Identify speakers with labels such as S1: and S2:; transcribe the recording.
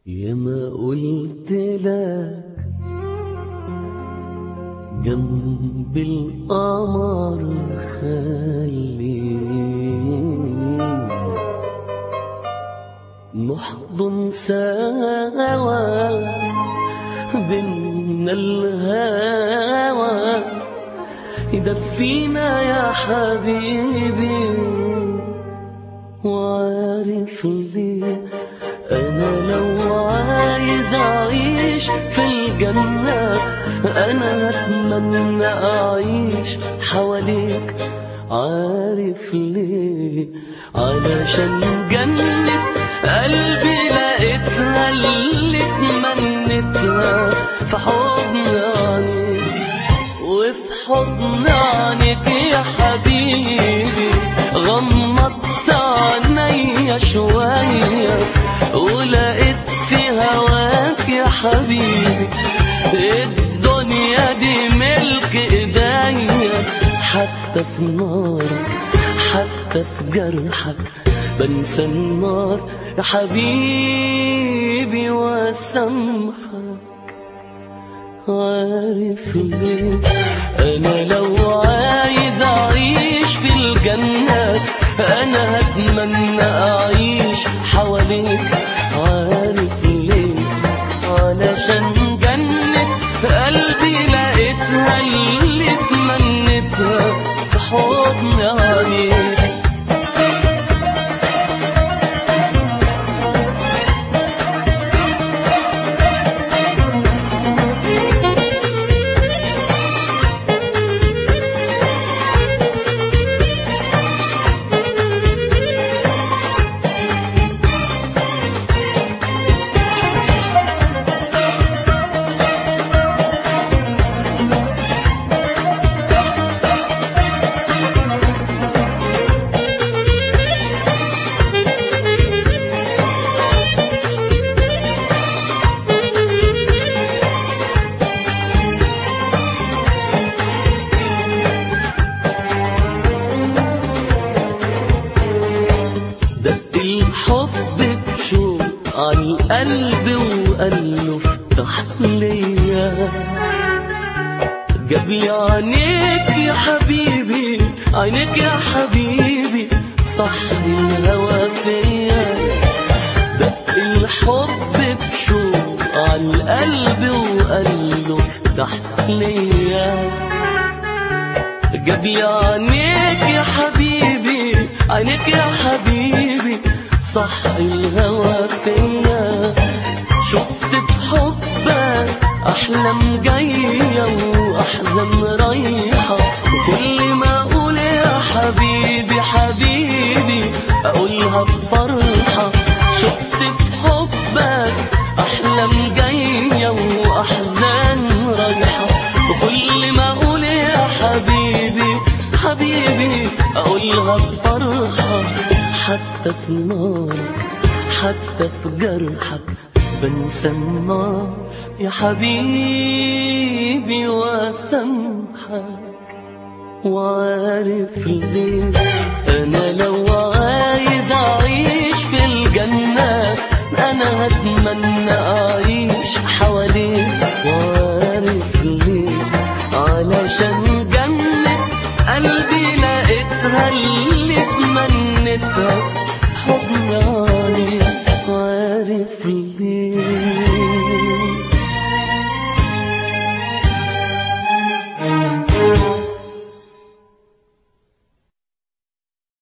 S1: يا ما قلت لك جنب القمر خليني نحضن سوا بينا الهوى يدفينا يا حبيبي وعارف ليه أنا لو عايز أعيش في الجنة أنا أتمنى أعيش حواليك عارف ليه علشان جنة قلبي لقيتها اللي اتمنيتها في حضن عينيك وفي حضن عينيك يا حبيبي غمضت عينيا شوية ولقيت في هواك يا حبيبي الدنيا دي ملك ايديا حتى في نارك حتى في جرحك بنسى النار يا حبيبي واسامحك عارف ليه انا لو عايز اعيش في الجنة انا هتمنى اعيش حواليك عارف ليه علشان جنة قلبي لقيتها اللي اتمنيتها في حضن عينيك دق الحب بشوق على القلب وقال له افتح ليا جاب لي عينيك يا حبيبي عينيك يا حبيبي صح الهوى فيا دق الحب بشوق على القلب وقال له افتح ليا جاب لي عينيك يا حبيبي عينيك يا حبيبي صح الهوى فيا شفت بحبك احلام جايه واحزان رايحه وكل ما اقول يا حبيبي حبيبي اقولها بفرحه شفت بحبك احلام جايه واحزان رايحه وكل ما اقول يا حبيبي حبيبي اقولها بفرحه حتى في نارك حتى في جرحك بنسى النار يا حبيبي واسامحك وعارف ليه انا